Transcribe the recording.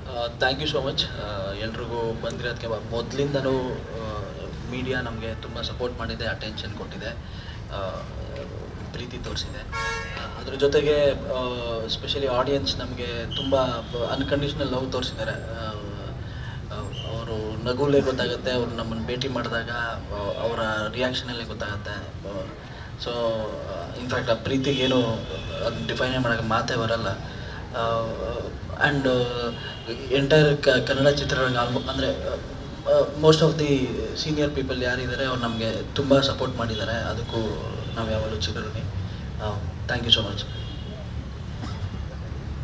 thank you so much ಎಲ್ರಿಗೂ ಬಂದಿರೋದಕ್ಕೆ ಮೊದಲಿಂದನೂ media ನಮಗೆ ತುಂಬ ಸಪೋರ್ಟ್ ಮಾಡಿದೆ ಅಟೆನ್ಷನ್ ಕೊಟ್ಟಿದೆ ಆ, ಪ್ರೀತಿ ತೋರಿಸಿದೆ ಅದ್ರ ಜೊತೆಗೆ ಸ್ಪೆಷಲಿ ಆಡಿಯನ್ಸ್ ನಮಗೆ ತುಂಬ ಅನ್ಕಂಡೀಷ್ನಲ್ ಲವ್ ತೋರಿಸಿದ್ದಾರೆ ಅವರು ನಗುಲೇ ಗೊತ್ತಾಗುತ್ತೆ ಅವ್ರು ನಮ್ಮನ್ನು ಭೇಟಿ ಮಾಡಿದಾಗ ಅವರ ರಿಯಾಕ್ಷನಲ್ಲೇ ಗೊತ್ತಾಗುತ್ತೆ ಸೊ ಇನ್ಫ್ಯಾಕ್ಟ್ ಆ ಪ್ರೀತಿಗೇನು ಅದು ಡಿಫೈನೇ ಮಾಡೋಕ್ಕೆ ಮಾತೇ ಬರಲ್ಲ ಆ್ಯಂಡ್ ಎಂಟೈರ್ ಕನ್ನಡ ಚಿತ್ರರಂಗ ಆಲ್ಮೋ ಅಂದರೆ most of the senior people ಯಾರಿದ್ದಾರೆ ಅವ್ರು ನಮಗೆ ತುಂಬ ಸಪೋರ್ಟ್ ಮಾಡಿದ್ದಾರೆ ಅದಕ್ಕೂ ನಾವು ಯಾವಾಗಲೂ ಚಿರಋಣಿ ಥ್ಯಾಂಕ್ ಯು ಸೊ ಮಚ್